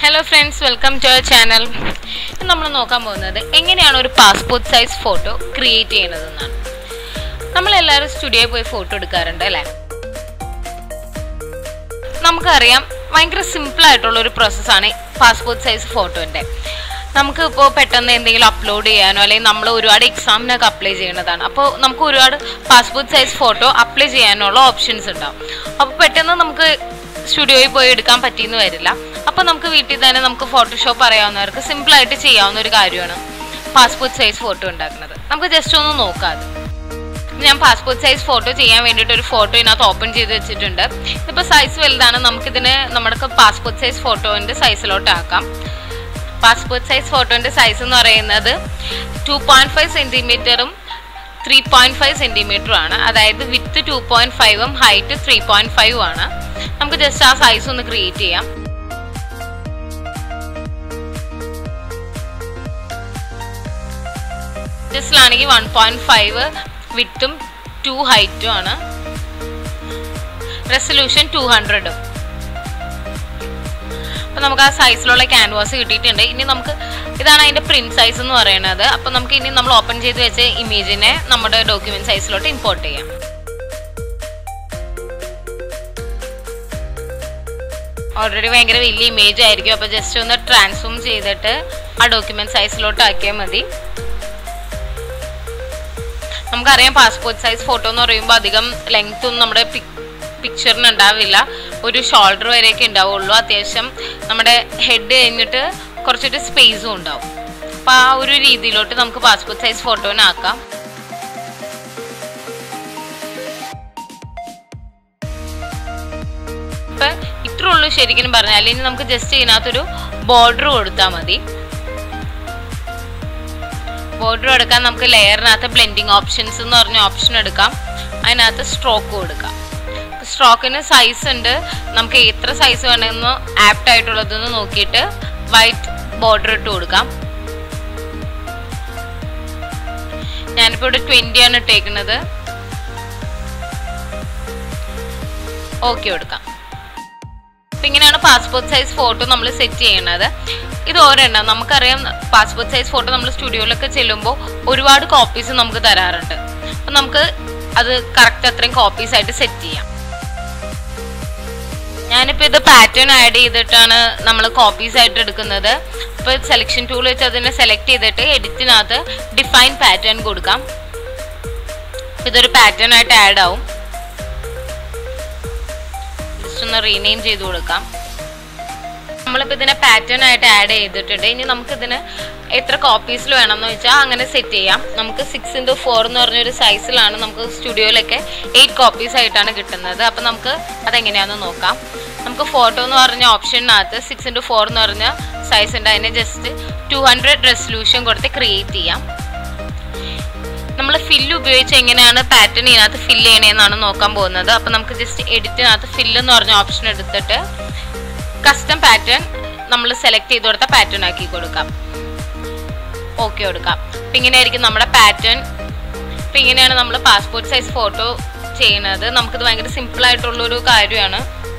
hello friends welcome to our channel നമ്മൾ നോക്കാൻ പോകുന്നത് എങ്ങനെയാണ് ഒരു പാസ്പോർട്ട് സൈസ് ഫോട്ടോ ക്രിയേറ്റ് ചെയ്യുന്നതെന്നാണ് നമ്മളെല്ലാവരും സ്റ്റുഡിയോയിൽ പോയി ഫോട്ടോ എടുക്കാറുണ്ട് അല്ലേ നമുക്കറിയാം ഭയങ്കര സിമ്പിൾ ആയിട്ടുള്ള ഒരു പ്രോസസ്സാണ് പാസ്പോർട്ട് സൈസ് ഫോട്ടോൻ്റെ നമുക്ക് ഇപ്പോൾ പെട്ടെന്ന് എന്തെങ്കിലും അപ്ലോഡ് ചെയ്യാനോ അല്ലെങ്കിൽ നമ്മൾ ഒരുപാട് എക്സാമിനൊക്കെ അപ്ലൈ ചെയ്യുന്നതാണ് അപ്പോൾ നമുക്ക് ഒരുപാട് പാസ്പോർട്ട് സൈസ് ഫോട്ടോ അപ്ലൈ ചെയ്യാനുള്ള ഓപ്ഷൻസ് ഉണ്ടാവും അപ്പോൾ പെട്ടെന്ന് നമുക്ക് സ്റ്റുഡിയോയിൽ പോയി എടുക്കാൻ പറ്റിയെന്ന് വരില്ല അപ്പോൾ നമുക്ക് വീട്ടിൽ തന്നെ നമുക്ക് ഫോട്ടോഷോപ്പ് അറിയാവുന്നവർക്ക് സിമ്പിളായിട്ട് ചെയ്യാവുന്ന ഒരു കാര്യമാണ് പാസ്പോർട്ട് സൈസ് ഫോട്ടോ ഉണ്ടാക്കുന്നത് നമുക്ക് ജസ്റ്റ് ഒന്ന് നോക്കാം അത് ഞാൻ പാസ്പോർട്ട് സൈസ് ഫോട്ടോ ചെയ്യാൻ വേണ്ടിയിട്ട് ഒരു ഫോട്ടോ ഇതിനകത്ത് ഓപ്പൺ ചെയ്ത് വെച്ചിട്ടുണ്ട് ഇതിപ്പോൾ സൈസ് വലുതാണ് നമുക്കിതിന് നമ്മുടെ പാസ്പോർട്ട് സൈസ് ഫോട്ടോൻ്റെ സൈസിലോട്ട് ആക്കാം പാസ്പോർട്ട് സൈസ് ഫോട്ടോൻ്റെ സൈസ് എന്ന് പറയുന്നത് ടു പോയിൻറ്റ് ഫൈവ് സെൻറ്റിമീറ്ററും ത്രീ പോയിൻറ്റ് ഫൈവ് സെൻറ്റിമീറ്ററും ആണ് അതായത് വിത്ത് ടു പോയിൻറ്റ് ഫൈവും ഹൈറ്റ് ത്രീ പോയിൻറ്റ് ഫൈവ് ആണ് നമുക്ക് ജസ്റ്റ് ആ സൈസ് ഒന്ന് ക്രിയേറ്റ് ചെയ്യാം ജസ്റ്റിലാണെങ്കിൽ വൺ പോയിന്റ് ഫൈവ് വിത്തും ടു ഹൈറ്റും ആണ് റെസൊല്യൂഷൻ ടു ഹൺഡ്രഡും അപ്പൊ നമുക്ക് ആ സൈസിലുള്ള ക്യാൻവാസ് കിട്ടിയിട്ടുണ്ട് ഇനി നമുക്ക് ഇതാണ് അതിന്റെ പ്രിന്റ് സൈസ് എന്ന് പറയുന്നത് അപ്പൊ നമുക്ക് ഇനി നമ്മൾ ഓപ്പൺ ചെയ്ത് വെച്ച ഇമേജിനെ നമ്മുടെ ഡോക്യുമെന്റ് സൈസിലോട്ട് ഇമ്പോർട്ട് ചെയ്യാം ഓൾറെഡി ഭയങ്കര വലിയ ഇമേജ് ആയിരിക്കും അപ്പൊ ജസ്റ്റ് ഒന്ന് ട്രാൻസ്ഫോം ചെയ്തിട്ട് ആ ഡോക്യുമെന്റ് സൈസിലോട്ട് ആക്കിയാൽ മതി നമുക്കറിയാം പാസ്പോർട്ട് സൈസ് ഫോട്ടോ എന്ന് പറയുമ്പോൾ അധികം ലെങ്ത് ഒന്നും നമ്മുടെ പിക്ചറിന് ഉണ്ടാവില്ല ഒരു ഷോൾഡർ വരെയൊക്കെ ഉണ്ടാവുള്ളൂ അത്യാവശ്യം നമ്മുടെ ഹെഡ് കഴിഞ്ഞിട്ട് കുറച്ചൊരു സ്പേസും ഉണ്ടാവും അപ്പം ആ ഒരു രീതിയിലോട്ട് നമുക്ക് പാസ്പോർട്ട് സൈസ് ഫോട്ടോനാക്കാം ഇപ്പം ഇത്രേ ഉള്ളൂ ശരിക്കും പറഞ്ഞാൽ ഇനി നമുക്ക് ജസ്റ്റ് ഇതിനകത്തൊരു ബോർഡർ കൊടുത്താൽ മതി ബോർഡർ എടുക്കാൻ നമുക്ക് ലെയറിനകത്ത് ബ്ലെൻഡിങ് ഓപ്ഷൻസ് എന്ന് പറഞ്ഞ ഓപ്ഷൻ എടുക്കാം അതിനകത്ത് സ്ട്രോക്ക് കൊടുക്കാം സ്ട്രോക്കിന് സൈസ് ഉണ്ട് നമുക്ക് എത്ര സൈസ് വേണമെന്ന് ആപ്റ്റ് ആയിട്ടുള്ളതെന്ന് നോക്കിയിട്ട് വൈറ്റ് ബോർഡർ ഇട്ട് കൊടുക്കാം ഞാനിപ്പോൾ ഇവിടെ ട്വൻറ്റി ആണ് ഇട്ടേക്കുന്നത് ഓക്കെ കൊടുക്കാം അപ്പം ഇങ്ങനെയാണ് പാസ്പോർട്ട് സൈസ് ഫോട്ടോ നമ്മൾ സെറ്റ് ചെയ്യണത് ഇത് ഒരെണ്ണം നമുക്കറിയാം പാസ്പോർട്ട് സൈസ് ഫോട്ടോ നമ്മൾ സ്റ്റുഡിയോയിലൊക്കെ ചെല്ലുമ്പോൾ ഒരുപാട് കോപ്പീസ് നമുക്ക് തരാറുണ്ട് അപ്പം നമുക്ക് അത് കറക്റ്റ് അത്രയും കോപ്പീസ് ആയിട്ട് സെറ്റ് ചെയ്യാം ഞാനിപ്പോൾ ഇത് പാറ്റേൺ ആഡ് ചെയ്തിട്ടാണ് നമ്മൾ കോപ്പീസ് ആയിട്ട് എടുക്കുന്നത് ഇപ്പോൾ സെലക്ഷൻ ടൂൾ വെച്ച് അതിനെ സെലക്ട് ചെയ്തിട്ട് എഡിറ്റിനകത്ത് ഡിഫൈൻ പാറ്റേൺ കൊടുക്കാം ഇതൊരു പാറ്റേൺ ആയിട്ട് ആഡ് ആവും ജസ്റ്റ് ഒന്ന് റീനെയിം ചെയ്ത് കൊടുക്കാം നമ്മളിപ്പോൾ ഇതിനെ പാറ്റേൺ ആയിട്ട് ആഡ് ചെയ്തിട്ടുണ്ട് ഇനി നമുക്കിതിന് എത്ര കോപ്പീസിൽ വേണമെന്ന് വെച്ചാൽ അങ്ങനെ സെറ്റ് ചെയ്യാം നമുക്ക് സിക്സ് ഇൻറ്റു ഫോർ എന്ന് പറഞ്ഞൊരു സൈസിലാണ് നമുക്ക് സ്റ്റുഡിയോയിലൊക്കെ എയ്റ്റ് കോപ്പീസ് ആയിട്ടാണ് കിട്ടുന്നത് അപ്പം നമുക്ക് അതെങ്ങനെയാണെന്ന് നോക്കാം നമുക്ക് ഫോട്ടോ എന്ന് പറഞ്ഞ ഓപ്ഷനകത്ത് സിക്സ് ഇൻറ്റു ഫോർ എന്ന് പറഞ്ഞ സൈസ് ഉണ്ട് അതിനെ ജസ്റ്റ് ടു ഹൺഡ്രഡ് റെസൊല്യൂഷൻ കൊടുത്ത് ക്രിയേറ്റ് ചെയ്യാം നമ്മൾ ഫില്ല് ഉപയോഗിച്ച് എങ്ങനെയാണ് പാറ്റേൺ ഇതിനകത്ത് ഫില്ല് ചെയ്യണേന്നാണ് നോക്കാൻ പോകുന്നത് അപ്പം നമുക്ക് ജസ്റ്റ് എഡിറ്റിനകത്ത് ഫില്ല് എന്ന് പറഞ്ഞ ഓപ്ഷൻ എടുത്തിട്ട് കസ്റ്റം പാറ്റേൺ നമ്മൾ സെലക്ട് ചെയ്ത് കൊടുത്ത പാറ്റേൺ ആക്കി കൊടുക്കാം ഓക്കെ കൊടുക്കാം അപ്പം ഇങ്ങനെയായിരിക്കും നമ്മുടെ പാറ്റേൺ അപ്പം ഇങ്ങനെയാണ് നമ്മൾ പാസ്പോർട്ട് സൈസ് ഫോട്ടോ ചെയ്യുന്നത് നമുക്കിത് ഭയങ്കര സിമ്പിൾ ആയിട്ടുള്ളൊരു കാര്യമാണ്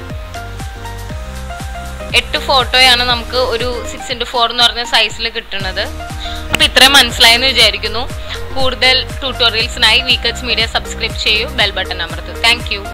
എട്ട് ഫോട്ടോയാണ് നമുക്ക് ഒരു സിക്സ് ഇൻറ്റു ഫോർ എന്ന് പറഞ്ഞ സൈസിൽ കിട്ടുന്നത് അപ്പം ഇത്രയും മനസ്സിലായെന്ന് വിചാരിക്കുന്നു കൂടുതൽ ട്യൂട്ടോറിയൽസിനായി വീക്കറ്റ്സ് മീഡിയ സബ്സ്ക്രൈബ് ചെയ്യൂ ബെൽ ബട്ടൺ അമർത്തും താങ്ക്